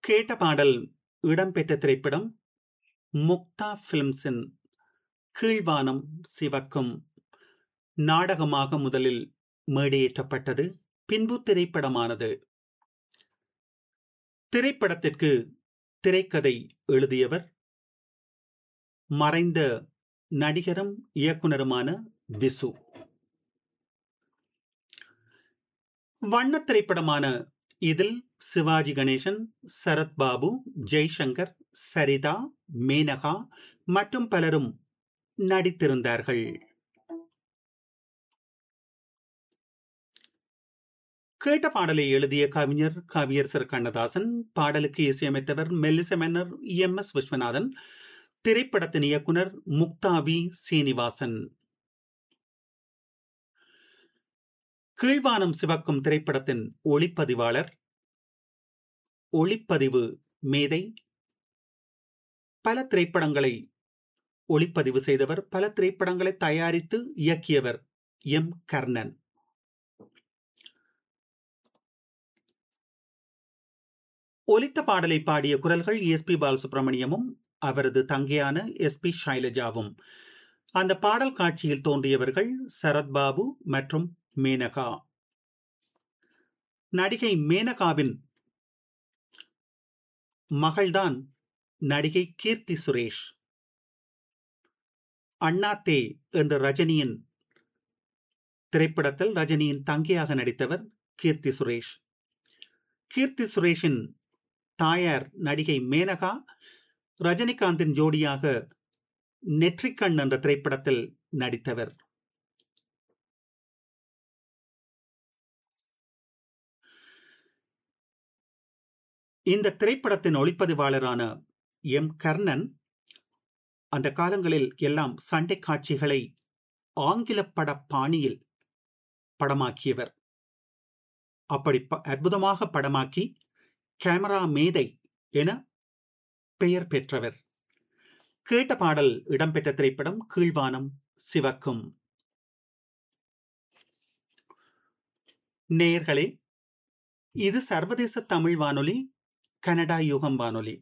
கேட்ட பாடல் இடம்பெற்ற திரைப்படம் முக்தா பிலிம்ஸின் கீழ்வானம் சிவக்கும் நாடகமாக முதலில் மேடையேற்றப்பட்டது பின்பு திரைப்படமானது திரைப்படத்திற்கு திரைக்கதை எழுதியவர் மறைந்த நடிகரும் இயக்குனருமான விசு வண்ண திரைப்படமான இதில் சிவாஜி கணேசன் சரத்பாபு ஜெய்சங்கர் சரிதா மேனகா மற்றும் பலரும் நடித்திருந்தார்கள் கேட்ட பாடலை எழுதிய கவிஞர் கவியரசர் கண்ணதாசன் பாடலுக்கு இசையமைத்தவர் மெல்லிச மன்னர் எம் எஸ் விஸ்வநாதன் திரைப்படத்தின் இயக்குனர் முக்தாவி சீனிவாசன் கீழ்வானம் சிவக்கும் திரைப்படத்தின் ஒளிப்பதிவாளர் ஒளிப்பதிவு மேதை பல திரைப்படங்களை ஒளிப்பதிவு செய்தவர் பல திரைப்படங்களை தயாரித்து இயக்கியவர் எம் கர்ணன் ஒலித்த பாடலை பாடிய குரல்கள் எஸ் பி பாலசுப்ரமணியமும் அவரது தங்கையான எஸ் பி ஷைலஜாவும் அந்த பாடல் காட்சியில் தோன்றியவர்கள் சரத்பாபு மற்றும் மேனகா நடிகை மேனகாவின் மகள்தான் நடிகை கீர்த்தி சுரேஷ் அண்ணாத்தே என்ற ரஜினியின் திரைப்படத்தில் ரஜினியின் தங்கையாக நடித்தவர் கீர்த்தி சுரேஷ் கீர்த்தி சுரேஷின் தாயார் நடிகை மேனகா ரஜினிகாந்தின் ஜோடியாக நெற்றிக்கண் என்ற திரைப்படத்தில் நடித்தவர் இந்த திரைப்படத்தின் ஒளிப்பதிவாளரான எம் கர்ணன் அந்த காலங்களில் எல்லாம் சண்டை காட்சிகளை ஆங்கில பட பாணியில் படமாக்கியவர் அப்படி அற்புதமாக படமாக்கி கேமரா மேதை என பெயர் பெற்றவர் கேட்ட பாடல் இடம்பெற்ற திரைப்படம் கீழ்வானம் சிவக்கும் நேயர்களே இது சர்வதேச தமிழ் வானொலி கனடா யுகம் வானொலி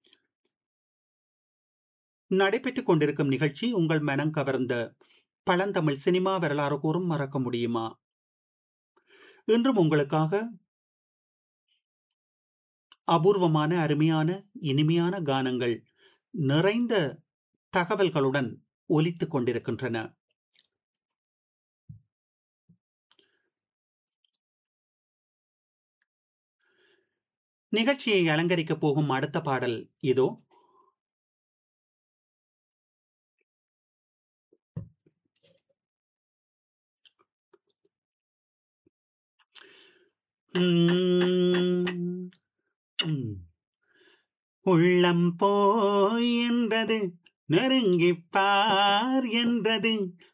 நடைபெற்றுக் கொண்டிருக்கும் நிகழ்ச்சி உங்கள் மனம் கவர்ந்த பழந்தமிழ் சினிமா வரலாறு கூறும் மறக்க முடியுமா இன்றும் உங்களுக்காக அபூர்வமான அருமையான இனிமையான கானங்கள் நிறைந்த தகவல்களுடன் ஒலித்துக் கொண்டிருக்கின்றன நிகழ்ச்சியை அலங்கரிக்கப் போகும் அடுத்த பாடல் இதோ உள்ளம் போய் என்றது நெருங்கிப்பார் என்றது